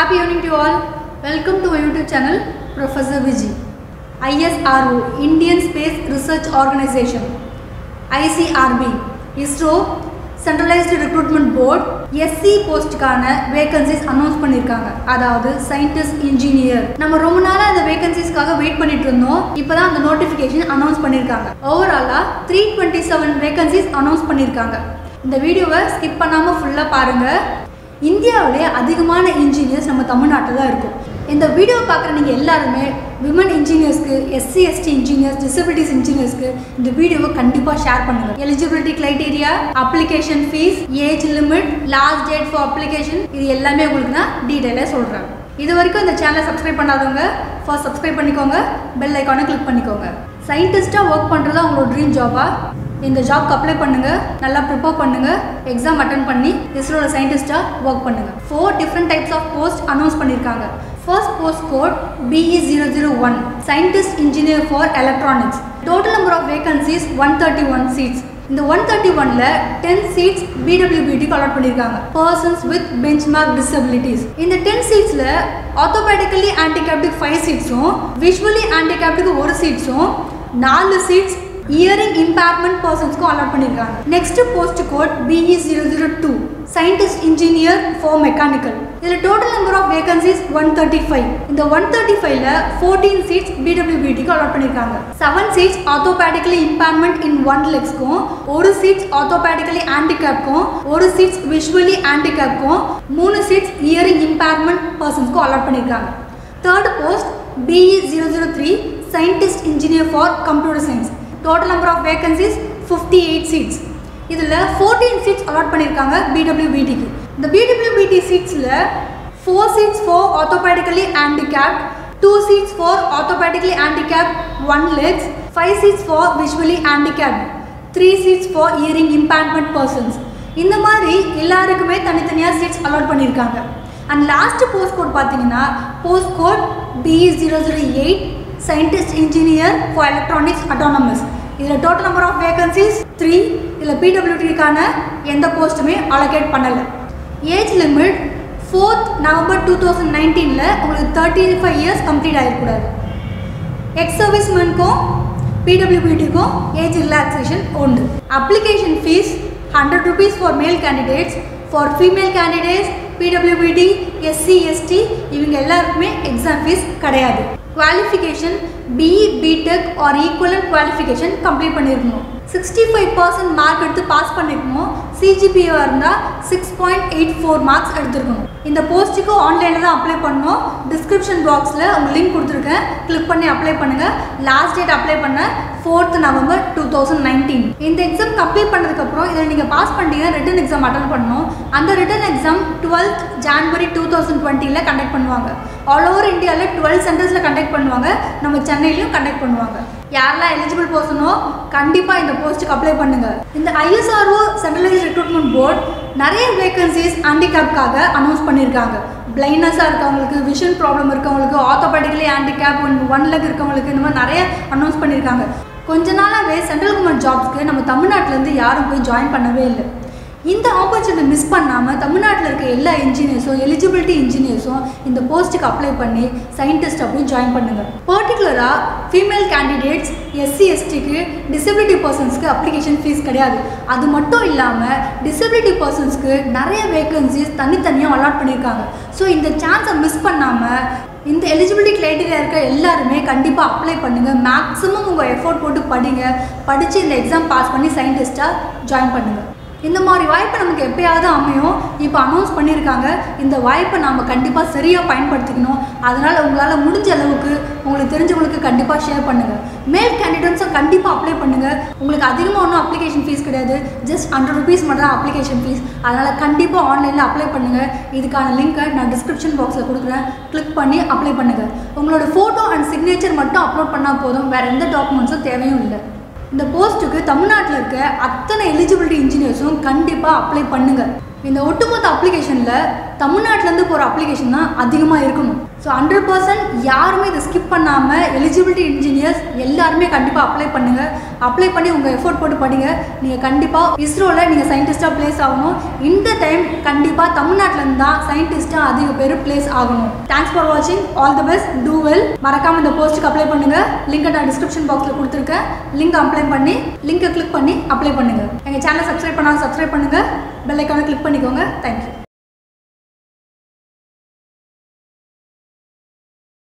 Happy evening to all. Welcome to my YouTube channel, Professor Viji. ISRO, Indian Space Research Organization. ICRB, ISRO, centralised recruitment board SC போஸ்ட்டுக்கான vacancies announce பண்ணியிருக்காங்க அதாவது scientist engineer நம்ம ரொம்ப நாளாக அந்த வேகன்சிஸ்க்காக wait பண்ணிட்டு இருந்தோம் இப்போ தான் அந்த நோட்டிஃபிகேஷன் அனௌன்ஸ் பண்ணியிருக்காங்க ஓவராலாக three twenty seven vacancies announce பண்ணியிருக்காங்க இந்த வீடியோவை ஸ்கிப் பண்ணாமல் ஃபுல்லாக பாருங்கள் இந்தியாவிலே அதிகமான இன்ஜினியர்ஸ் நம்ம தமிழ்நாட்டில் தான் இருக்கும் இந்த வீடியோ பார்க்குற நீங்கள் எல்லாருமே விமன் இன்ஜினியர்ஸ்க்கு எஸ்சி எஸ்டி இன்ஜினியர்ஸ் டிசபிலிட்டிஸ் இன்ஜினியர்ஸ்க்கு இந்த வீடியோவை கண்டிப்பாக ஷேர் பண்ணுங்கள் eligibility criteria application fees age limit last date for application இது எல்லாமே உங்களுக்கு நான் டீட்டெயிலாக சொல்கிறேன் இது வரைக்கும் இந்த சேனலை சப்ஸ்கிரைப் பண்ணாதவங்க ஃபர்ஸ்ட் சப்ஸ்கிரைப் பண்ணிக்கோங்க பெல் ஐக்கானை கிளிக் பண்ணிக்கோங்க சயின்டிஸ்ட்டாக ஒர்க் பண்ணுறது உங்களோட ட்ரீம் ஜாபா இந்த ஜாப்க்கு அப்ளை பண்ணுங்க நல்லா ப்ரிப்பேர் பண்ணுங்க எக்ஸாம் அட்டன் பண்ணி இஸ்ரோல சயின்டிஸ்டாக ஒர்க் பண்ணுங்க four different types of post announce பண்ணியிருக்காங்க first post code BE zero zero one scientist engineer for electronics total number of vacancies one thirty one seats இந்த ஒன் தேர்ட்டி ஒன்ல ten seats பிடபிள்யூபிடிக்கு allot பண்ணியிருக்காங்க persons with benchmark மார்க் டிசபிலிட்டிஸ் இந்த ten சீட்ஸ்ல automatically handicapped five சீட்ஸும் visually handicapped ஒரு சீட்ஸும் நாலு சீட்ஸ் இயரிங் இம்பேர்மெண்ட் பர்சன்ஸ்க்கும் அலாட் பண்ணியிருக்காங்க next post code BE zero zero two scientist engineer for mechanical இதில் total number of vacancies one thirty five இந்த ஒன் தேர்ட்டி ஃபைவ்ல ஃபோர்டீன் சீட்ஸ் பிடபிள்யூபிடிக்கு அலாட் பண்ணியிருக்காங்க seven seats orthopaedically impairment in one லெக்ஸ்க்கும் ஒரு seats orthopaedically ஹேண்டிகேப்க்கும் ஒரு seats visually ஹேண்டிகேப்க்கும் மூணு சீட்ஸ் இயரிங் இம்பேர்மெண்ட் பர்சன்ஸ்க்கும் அலாட் பண்ணியிருக்காங்க third post BE zero zero three scientist engineer for computer science total number of vacancies fifty eight seats இதில் fourteen seats allot பண்ணியிருக்காங்க பிடபிள்யூபிடிக்கு இந்த பிடபிள்யூபிடி சீட்ஸில் four seats for orthopaedically handicapped two seats for orthopaedically handicapped one legs five seats for visually handicapped three seats for hearing impairment persons இந்த மாதிரி எல்லாருக்குமே தனித்தனியாக seats allot பண்ணியிருக்காங்க and last post code பார்த்தீங்கன்னா post code BE zero zero eight scientist engineer for electronics autonomous இதில் total number of vacancies three இதில் பிடபிள்யூடிக்கான எந்த போஸ்ட்டுமே அலோகேட் பண்ணலை age limit fourth November two thousand நைன்டீனில் உங்களுக்கு தேர்ட்டி ஃபைவ் இயர்ஸ் கம்ப்ளீட் ஆகிருக்கூடாது எக்ஸ் சர்வீஸ்மேனுக்கும் பிடபிள்யூபிடிக்கும் ஏஜ் ரிலாக்ஸேஷன் உண்டு application fees hundred rupees for male candidates for female candidates PWBD SC ST இவங்க எல்லாருக்குமே எக்ஸாம் ஃபீஸ் கிடையாது qualification BE BTech or equivalent qualification complete பண்ணியிருக்கணும் சிக்ஸ்டி ஃபைவ் பர்சன்ட் மார்க் எடுத்து pass பண்ணியிருக்கணும் சிஜிபிஓ இருந்தால் six point eight four marks எடுத்துருக்கணும் இந்த போஸ்ட்டுக்கு ஆன்லைனில் தான் அப்ளை பண்ணணும் டிஸ்கிரிப்ஷன் பாக்ஸில் உங்கள் லிங்க் கொடுத்துருக்கேன் கிளிக் பண்ணி அப்ளை பண்ணுங்கள் லாஸ்ட் டேட் அப்ளை பண்ண fourth November two thousand nineteen இந்த எக்ஸாம் கம்ப்ளீட் பண்ணதுக்கப்புறம் இதில் நீங்கள் பாஸ் பண்ணிட்டீங்கன்னா ரிட்டன் எக்ஸாம் அட்டன் பண்ணணும் அந்த written exam twelfth January two thousand டுவெண்ட்டியில் கண்டக்ட் பண்ணுவாங்க ஆல் ஓவர் இந்தியாவில் டுவெல் சென்டர்ஸில் கண்டக்ட் பண்ணுவாங்க நம்ம சென்னையிலையும் கண்டக்ட் பண்ணுவாங்க யாரெல்லாம் எலிஜிபிள் பர்சனோ கண்டிப்பாக இந்த போஸ்ட்டுக்கு அப்ளை பண்ணுங்கள் இந்த ஐஎஸ்ஆர்ஓ சென்ட்ரலைஸ் ரெக்ரூட்மெண்ட் போர்ட் நிறைய வேகன்சிஸ் ஹேண்டிகேப்காக அனௌன்ஸ் பண்ணியிருக்காங்க பிளைண்ட்னஸாக இருக்கவங்களுக்கு விஷன் ப்ராப்ளம் இருக்கவங்களுக்கு ஆத்தோபேட்டிக்கலி ஹேண்டிகேப் ஒன் லெக் இருக்கவங்களுக்கு இந்த மாதிரி நிறைய அனௌன்ஸ் பண்ணியிருக்காங்க கொஞ்ச நாளாகவே சென்ட்ரல் கவர்மெண்ட் ஜாப்ஸ்க்கு நம்ம தமிழ்நாட்டிலேருந்து யாரும் போய் ஜாயின் பண்ணவே இல்லை இந்த ஆப்பர்ச்சுனிட்டி மிஸ் பண்ணாமல் தமிழ்நாட்டில் இருக்க எல்லா இன்ஜினியர்ஸும் எலிஜிபிலிட்டி இன்ஜினியர்ஸும் இந்த போஸ்ட்டுக்கு அப்ளை பண்ணி சயின்டிஸ்ட்டாக போய் ஜாயின் பண்ணுங்கள் பர்டிகுலராக ஃபீமேல் கேண்டிடேட்ஸ் எஸ்சி எஸ்டிக்கு டிசபிலிட்டி பர்சன்ஸ்க்கு அப்ளிகேஷன் ஃபீஸ் கிடையாது அது மட்டும் இல்லாமல் டிசபிலிட்டி பர்சன்ஸ்க்கு நிறைய வேகன்சிஸ் தனித்தனியாக அலாட் பண்ணியிருக்காங்க ஸோ இந்த சான்ஸை மிஸ் பண்ணாமல் இந்த எலிஜிபிலிட்டி க்ரைட்டீரியா இருக்க எல்லாருமே கண்டிப்பாக அப்ளை பண்ணுங்கள் மேக்ஸிமம் உங்கள் எஃபோர்ட் போட்டு படிங்க படித்து இந்த எக்ஸாம் பாஸ் பண்ணி சயின்டிஸ்ட்டாக ஜாயின் பண்ணுங்கள் இந்த மாதிரி வாய்ப்பு நமக்கு எப்பயாவது அமையும் இப்போ அனௌன்ஸ் பண்ணியிருக்காங்க இந்த வாய்ப்பை நாம் கண்டிப்பாக சரியாக பயன்படுத்திக்கணும் அதனால் உங்களால் முடிஞ்ச அளவுக்கு உங்களுக்கு தெரிஞ்சவங்களுக்கு கண்டிப்பாக ஷேர் பண்ணுங்கள் மேல் கேண்டிடேட்ஸும் கண்டிப்பாக அப்ளை பண்ணுங்கள் உங்களுக்கு அதிகமாக ஒன்றும் அப்ளிகேஷன் ஃபீஸ் கிடையாது ஜஸ்ட் ஹண்ட்ரட் ருபீஸ் மட்டும் தான் அப்ளிகேஷன் ஃபீஸ் அதனால் கண்டிப்பாக ஆன்லைனில் அப்ளை பண்ணுங்கள் இதுக்கான லிங்க்கை நான் டிஸ்கிரிப்ஷன் பாக்ஸில் கொடுக்குறேன் கிளிக் பண்ணி அப்ளை பண்ணுங்கள் உங்களோட ஃபோட்டோ அண்ட் சிக்னேச்சர் மட்டும் அப்லோட் பண்ணால் போதும் வேறு எந்த டாக்குமெண்ட்ஸும் தேவையும் இல்லை இந்த போஸ்ட்டுக்கு தமிழ்நாட்டில் இருக்க அத்தனை எலிஜிபிலிட்டி இன்ஜினியர்ஸும் கண்டிப்பாக அப்ளை பண்ணுங்கள் இந்த ஒட்டுமொத்த அப்ளிகேஷனில் தமிழ்நாட்டிலேருந்து போகிற அப்ளிகேஷன் தான் அதிகமாக இருக்கணும் ஸோ ஹண்ட்ரட் பர்சன்ட் யாருமே இதை ஸ்கிப் பண்ணாமல் எலிஜிபிலிட்டி இன்ஜினியர்ஸ் எல்லாருமே கண்டிப்பாக அப்ளை பண்ணுங்கள் அப்ளை பண்ணி உங்கள் எஃபோர்ட் போட்டு படிங்க நீங்கள் கண்டிப்பாக இஸ்ரோவில் நீங்கள் சயின்டிஸ்ட்டாக ப்ளேஸ் ஆகணும் இந்த டைம் கண்டிப்பாக தமிழ்நாட்டிலேருந்து தான் சயின்டிஸ்ட்டாக அதிக பேர் ப்ளேஸ் ஆகணும் தேங்க்ஸ் ஃபார் வாட்சிங் all the best do well மறக்காமல் இந்த போஸ்ட்டுக்கு அப்ளை பண்ணுங்கள் லிங்கை நான் டிஸ்கிரிப்ஷன் பாக்ஸில் கொடுத்துருக்கேன் லிங்க் அப்ளை பண்ணி லிங்கை கிளிக் பண்ணி அப்ளை பண்ணுங்கள் எங்கள் சேனலை சப்ஸ்கிரைப் பண்ணாலும் சப்ஸ்கிரைப் பண்ணுங்கள் பெல் ஐக்கானை கிளிக் பண்ணிக்கோங்க தேங்க்யூ